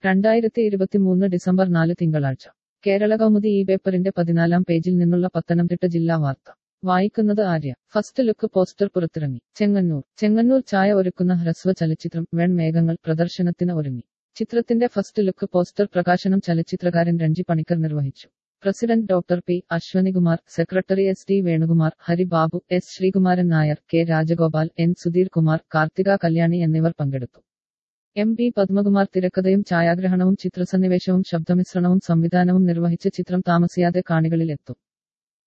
രണ്ടായിരത്തി ഇരുപത്തിമൂന്ന് ഡിസംബർ നാല് തിങ്കളാഴ്ച കേരള കൗമുദി ഈ പേപ്പറിന്റെ പതിനാലാം പേജിൽ നിന്നുള്ള പത്തനംതിട്ട ജില്ലാ വാർത്ത വായിക്കുന്നത് ആര്യ ഫസ്റ്റ് ലുക്ക് പോസ്റ്റർ പുറത്തിറങ്ങി ചെങ്ങന്നൂർ ചെങ്ങന്നൂർ ചായ ഒരുക്കുന്ന ഹ്രസ്വ ചലച്ചിത്രം വെൺമേഘങ്ങൾ പ്രദർശനത്തിന് ഒരുങ്ങി ചിത്രത്തിന്റെ ഫസ്റ്റ് ലുക്ക് പോസ്റ്റർ പ്രകാശനം ചലച്ചിത്രകാരൻ രഞ്ജി പണിക്കർ നിർവഹിച്ചു president doctor P Ashwanikumar secretary S T Venukumar Haribabu S Sreekumaran Nair K Rajagopal N Sudheer Kumar Karthika Kalyani എന്നിവർ പങ്കെടുത്തു എം പി പത്മകുമാർ തിരക്കഥയും ഛായാഗ്രഹണവും ചിത്രസന്നിവേശവും ശബ്ദമിശ്രണവും സംവിധാനവും നിർവഹിച്ച ചിത്രം താമസിയാതെ കാണികളിലെത്തും